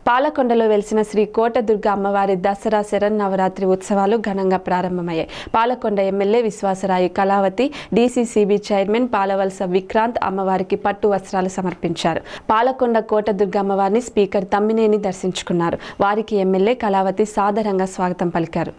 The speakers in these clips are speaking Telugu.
పాలకొండలో వెలిసిన శ్రీ కోటదుర్గ అమ్మవారి దసరా శరన్నవరాత్రి ఉత్సవాలు ఘనంగా ప్రారంభమయ్యాయి Palakonda MLA Vishwasarai Kalavathi DCCB chairman Palavalasa Vikranth అమ్మవారికి పట్టు వస్త్రాలు సమర్పించారు పాలకొండ కోటదుర్గ అమ్మవారిని స్పీకర్ తమ్మినేని దర్శించుకున్నారు వారికి ఎమ్మెల్యే కళావతి సాదరంగా స్వాగతం పలికారు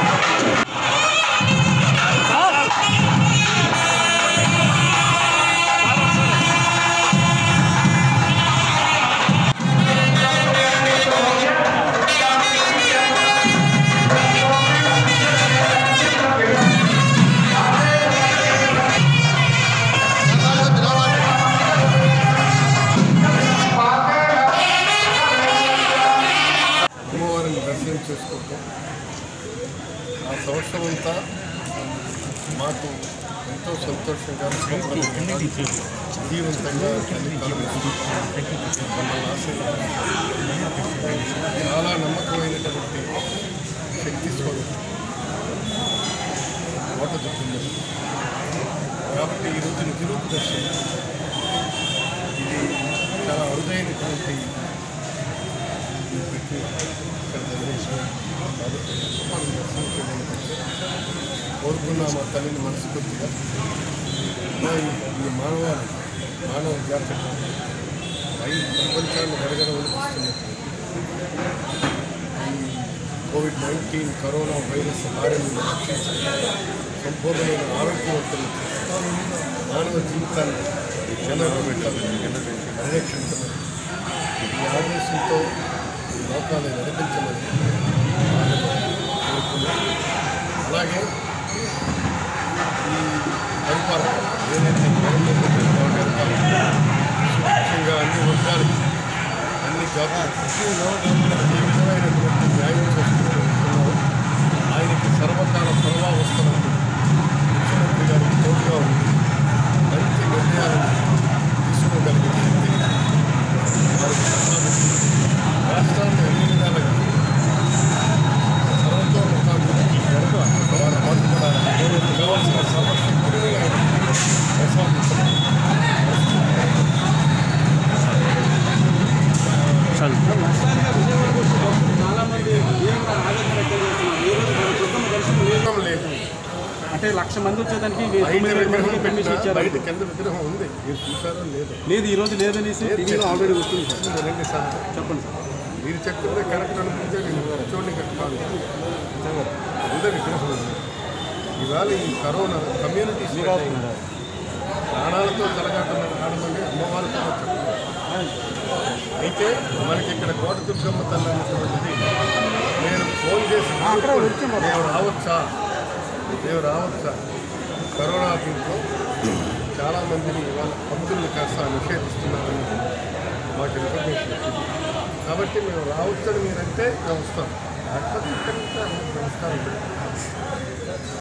అమ్మవారిని దర్శనం చేసుకుంటాం ఆ సంవత్సరం అంతా మాకు ఎంతో సంతోషంగా జీవంతంగా మమ్మల్ని ఆశీర్వదించారు. చాలా నమ్మకమైనటువంటి శక్తి స్వరూపం కోట చెప్తుంది కాబట్టి ఈరోజు నిజరూప దర్శనం ఇది చాలా అరుదైనటువంటి పెట్టి ఇక్కడ నిర్వహించాం కాబట్టి మనం దర్శనం చేయడానికి వచ్చాం. కోరుకున్న మా తల్లిని మనస్ఫూర్తిగా మా ఈ- ఈ మానవ మానవ జాతకం ఐదు ప్రపంచాన్ని గడగడ వణికిస్తున్నట్టు ఈ కోవిడ్ నైన్టీన్ కరోనా వైరస్ బారిని రక్షించి సంపూర్ణమైన ఆరోగ్యవంతులు మానవ జీవితాన్ని జనరు పరిరక్షించమని ఈ ఆదేశంతో ఈ లోకాన్ని నడిపించమని కోరుకున్నాను. అలాగే ఈ పరిపాలన ఏదైతే గవర్నమెంట్ పరిపాలన ముఖ్యంగా అన్ని వర్గాలకి అన్ని జాతులకు ఏ విధమైనటువంటి న్యాయం చేసుకుంటూ ఉంటున్నారో ఆయనకి సర్వకాల సర్వావస్థలకు ముఖ్యమంత్రి గారికి తోడుగా ఉంది మంచి నిర్ణయాలను తీసుకోగలిగే శక్తి వారికి ప్రసాదించింది రాష్ట్రాన్ని అన్ని విధాలుగా సర్వతోముఖాభివృద్ధి కనుక వారు పాటుపడాలని కావాల్సిన సర్వశక్తులని ఆయన ప్రసాదించారు విగ్రహం లేదు అంటే లక్ష మంది వచ్చేదానికి బయట తొమ్మిది వేల విగ్రహం మందికి పర్మిషన్ పెట్టినా ఇచ్చారు బయట కింద విగ్రహం ఉంది మీరు చూసారో లేదు లేదు ఈ రోజు లేదనేసి టీవీలో ఆల్రెడీ వస్తుంది సార్ రండి సార్ చెప్పండి సార్ మీరు చెప్తుంటే కరెక్ట్ అనుకుంటే నేను చూడండి కాదు ఉందే విగ్రహం ఉంది ఇవాళ ఈ కరోనా కమ్యూనిటీ ప్రాణాలతో కలగాటం ఆడమని అమ్మవారితో చెప్తాను అయితే మనకి ఇక్కడ కోట దుర్గమ్మ తల్లి అన్నటువంటిది నేను ఫోన్ చేసి కనుక్కొని, మేము రావచ్చా మేము రావచ్చా కరోనా దీంట్లో చాలామందిని ఇవాళ భక్తుల్ని కాస్త నిషేధిస్తున్నారని మాకు ఇన్ఫర్మేషన్ వచ్చింది కాబట్టి మేము రావచ్చని మీరంటే మేము వస్తాం లేకపోతే ఇక్కడి నుంచి నమస్కారం